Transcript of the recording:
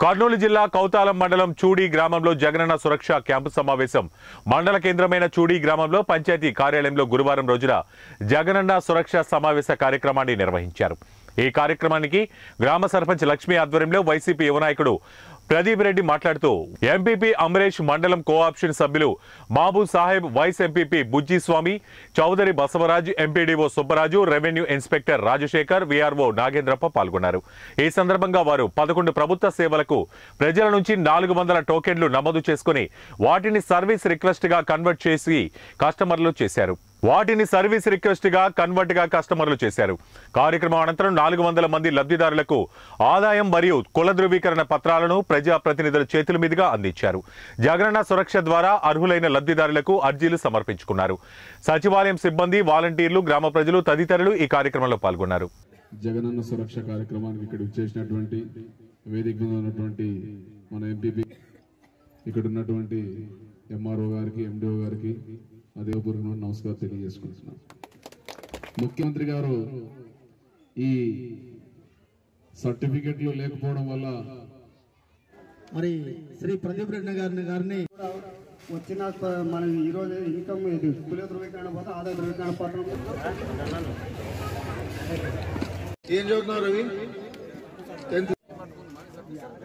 కర్నూలు జిల్లా కౌతాలం మండలం చూడి గ్రామంలో జగనన్న సురక్ష క్యాంపు సమావేశం మండల కేంద్రమైన చూడి గ్రామంలో పంచాయతీ కార్యాలయంలో గురువారం రోజున జగనన్న సురక్ష సమావేశ కార్యక్రమాన్ని నిర్వహించారు ఈ కార్యక్రమానికి గ్రామ సర్పంచ్ లక్ష్మీ ఆధ్వర్యంలో వైసీపీ యువ నాయకుడు ప్రదీప్ రెడ్డి మాట్లాడుతూ ఎంపీపీ అమరేష్ మండలం కోఆప్షన్ సభ్యులు Mahaboob Saheb vice MPP Bujji Swamy Chowdary Basavaraj MPDO Subbaraju revenue inspector Rajasekhar VRO Nagendrappa పాల్గొన్నారు ఈ సందర్భంగా వారు పదకొండు ప్రభుత్వ సేవలకు ప్రజల నుంచి నాలుగు వందల టోకెన్లు నమోదు చేసుకుని వాటిని సర్వీస్ రిక్వెస్ట్ గా కన్వర్ట్ చేసి కస్టమర్లు చేశారు వాటిని సర్వీస్ రిక్వెస్ట్ గా కన్వర్ట్ గా కస్టమర్లు చేశారు కార్యక్రమం అనంతరం నాలుగు వందల మంది లబ్ధిదారులకు ఆదాయం మరియు కుల ధృవీకరణ పత్రాలను ప్రజా ప్రతినిధుల చేతుల మీదుగా అందించారు జగనన్న సురక్ష ద్వారా అర్హులైన లబ్ధిదారులకు అర్జీలు సమర్పించుకున్నారు సచివాలయం సిబ్బంది వాలంటీర్లు గ్రామ ప్రజలు తదితరులు ఈ కార్యక్రమంలో పాల్గొన్నారు జగనన్న సురక్ష కార్యక్రమానికి ఇక్కడ చేసినటువంటి వేదిక మీద ఉన్నటువంటి మన ఎంపీపీ ఇక్కడ ఉన్నటువంటి ఎంఆర్ఓ గారికి ఎండిఓ గారికి అదేపూర్వక నమస్కారం తెలియజేసుకుంటున్నాను ముఖ్యమంత్రి గారు ఈ సర్టిఫికెట్లు లేకపోవడం వల్ల మరి శ్రీ ప్రదీప్ రెడ్డి గారిని గారిని వచ్చిన ప- మన ఈరోజు ఇన్కమ్ ఇది కుల ధృవీకరణ పత్రం ఆదాయ ధృవీకరణ పత్రం ఏం చదువుతున్నారు రవి టెన్త్